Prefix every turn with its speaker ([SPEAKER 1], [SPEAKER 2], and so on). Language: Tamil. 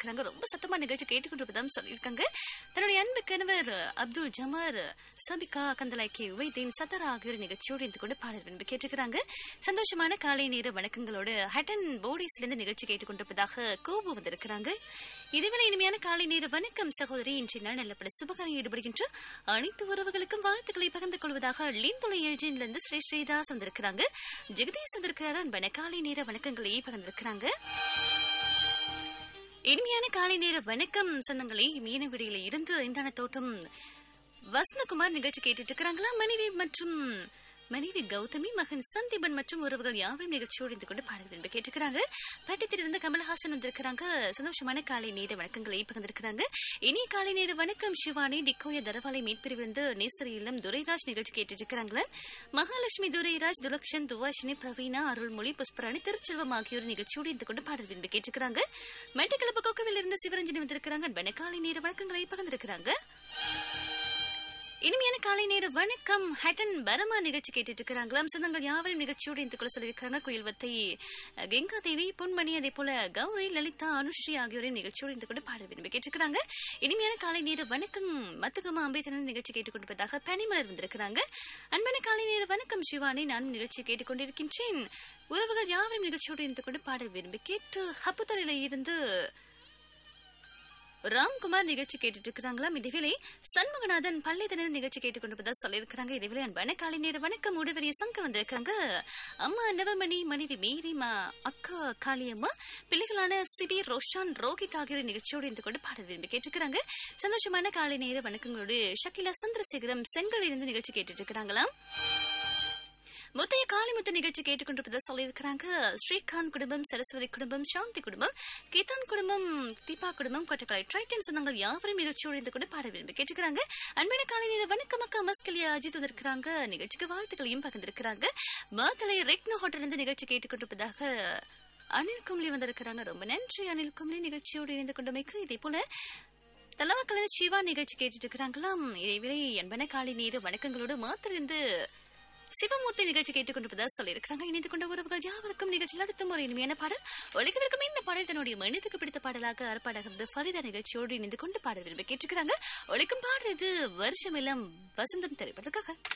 [SPEAKER 1] வந்திருக்காங்க ரொம்ப சத்தமா நிகழ்ச்சி கேட்டுக்கொண்டிருப்பதாம் சொல்லியிருக்காங்க தன்னுடைய அன்பு கணவர் அப்துல் ஜமார் சபிகா கந்தலாய்க்கு உவைதீன் சத்தரா ஆகியோர் நிகழ்ச்சியோடு இருந்து கொண்டு பாடல் விரும்பி கேட்டுக்கிறாங்க சந்தோஷமான காலை நேர வணக்கங்களோடு ஹட்டன் போர்டிஸ்ல இருந்து நிகழ்ச்சி கேட்டுக்கொண்டிருப்பதாக கோபு வந்திருக்கிறாங்க இதுவரை இனிமையான காலை நேர வணக்கம் சகோதரி இன்றைய நாள் நல்லபடி சுபகாரம் ஈடுபடுகின்ற அனைத்து உறவுகளுக்கும் வாழ்த்துக்களை பகிர்ந்து கொள்வதாக லிந்துளை ஏஜென்ட்ல இருந்து ஸ்ரீ ஸ்ரீதாஸ் வந்திருக்கிறாங்க ஜெகதீஷ் வந்திருக்கிறார் அன்பான காலை நேர வணக்கங்களை பகிர்ந்திருக்கிறாங்க இனிமையான காலை நேர வணக்கம் சொந்தங்களே மீனவிடியில இருந்து ஐந்தான தோட்டம் வசந்தகுமார் நிகழ்ச்சி கேட்டுட்டு இருக்கிறாங்களா மனைவி மற்றும் மனைவி கௌதமி மகன் சந்தீபன் மற்றும் உறவுகள் யாவரும் நிகழ்ச்சியோடு இருந்து கொண்டு பாடல் விரும்பி கேட்டுக்கிறாங்க பட்டத்திலிருந்து கமலஹாசன் வந்திருக்கிறாங்க சந்தோஷமான காலை நேர வணக்கங்களை பகிர்ந்திருக்கிறாங்க இனி காலை நேர வணக்கம் சிவானி டிக்கோய தரவாலை மீட்பிரிவிலிருந்து நேசரி இல்லம் துரைராஜ் நிகழ்ச்சி கேட்டுட்டு இருக்கிறாங்களா மகாலட்சுமி துரைராஜ் துலக்ஷன் துவாஷினி பிரவீனா அருள்மொழி புஷ்பராணி திருச்செல்வம் ஆகியோர் நிகழ்ச்சியோடு இருந்து கொண்டு பாடல் விரும்பி கேட்டுக்கிறாங்க மெட்டக்கிழப்பு கோக்கவில் இருந்து சிவரஞ்சனி வந்திருக்கிறாங்க அன்பான காலை நேர வணக்கங்களை பகிர்ந்திருக்கிறாங்க இனிமையான காலை நேர வணக்கம் ஹட்டன் பரமா நிகழ்ச்சி கேட்டுட்டு இருக்கிறாங்களாம் சொந்தங்கள் யாவரும் நிகழ்ச்சியோடு இந்த கூட சொல்லியிருக்காங்க குயில்வத்தை கங்கா தேவி பொன்மணி அதே போல கௌரி லலிதா அனுஸ்ரீ ஆகியோரையும் நிகழ்ச்சியோடு இந்த கூட பாட விரும்பி கேட்டுக்கிறாங்க இனிமையான காலை நேர வணக்கம் மத்துகமா அம்பேதனன் நிகழ்ச்சி கேட்டுக்கொண்டிருப்பதாக பனிமலர் வந்திருக்கிறாங்க அன்பான காலை நேர வணக்கம் சிவானி நான் நிகழ்ச்சி கேட்டுக்கொண்டிருக்கின்றேன் உறவுகள் யாவரும் நிகழ்ச்சியோடு இருந்து கொண்டு பாட விரும்பி கேட்டு ஹப்புத்தலையில இருந்து ராம்குமார் நிகழ்ச்சி கேட்டுட்டு இருக்கிறாங்களாம் இதுவேளை சண்முகநாதன் பள்ளிதனர் நிகழ்ச்சி கேட்டுக்கொண்டிருப்பதா சொல்லியிருக்கிறாங்க இதுவேளை அன்பான காலை நேர வணக்கம் உடவரிய சங்கர் வந்திருக்காங்க அம்மா நவமணி மனைவி மீரி மா அக்கா காளியம்மா பிள்ளைகளான சிபி ரோஷான் ரோஹித் ஆகியோர் நிகழ்ச்சியோடு இருந்து கொண்டு பாட விரும்பி கேட்டுக்கிறாங்க சந்தோஷமான காலை நேர வணக்கங்களோடு ஷக்கிலா சந்திரசேகரம் செங்கல் இருந்து நிகழ்ச்சி கேட்டுட்டு இருக்கிறாங்களாம் முத்தைய காளிமுத்து நிகழ்ச்சி கேட்டுக்கொண்டிருப்பதை சொல்லியிருக்கிறாங்க ஸ்ரீகாந்த் குடும்பம் சரஸ்வதி குடும்பம் சாந்தி குடும்பம் கீதான் குடும்பம் தீபா குடும்பம் கொட்டக்கலை ட்ரைட்டன் சொந்தங்கள் யாவரும் நிகழ்ச்சியோடு இருந்து கூட பாட விரும்பி கேட்டுக்கிறாங்க அன்பான காலை நேர வணக்கம் அக்கா மஸ்கலியா அஜித் வந்திருக்கிறாங்க நிகழ்ச்சிக்கு வாழ்த்துக்களையும் பகிர்ந்திருக்கிறாங்க மாத்தலை ரெக்னோ ஹோட்டல் இருந்து நிகழ்ச்சி கேட்டுக்கொண்டிருப்பதாக அனில் கும்லி வந்திருக்கிறாங்க ரொம்ப நன்றி அனில் கும்லி நிகழ்ச்சியோடு இணைந்து கொண்டமைக்கு இதே போல தலைவக்கலன் சிவா நிகழ்ச்சி கேட்டுட்டு இருக்கிறாங்களாம் இதேவேளை அன்பான காலை நேர வணக்கங்களோடு மாத்திருந்து சிவமூர்த்தி நிகழ்ச்சி கேட்டுக்கொண்டிருப்பதா சொல்லியிருக்கிறாங்க இணைந்து கொண்ட உறவுகள் யாவருக்கும் நிகழ்ச்சியில் அடுத்த முறை இனிமையான பாடல் ஒழிக்கவிருக்கும் இந்த பாடல் தன்னுடைய மனிதக்கு பிடித்த பாடலாக அறப்பாடகிறது ஃபரிதா நிகழ்ச்சியோடு இணைந்து கொண்டு பாடல் விரும்பி கேட்டுக்கிறாங்க ஒழிக்கும் பாடல் இது வருஷம் எல்லாம் வசந்தம் திரைப்பதற்காக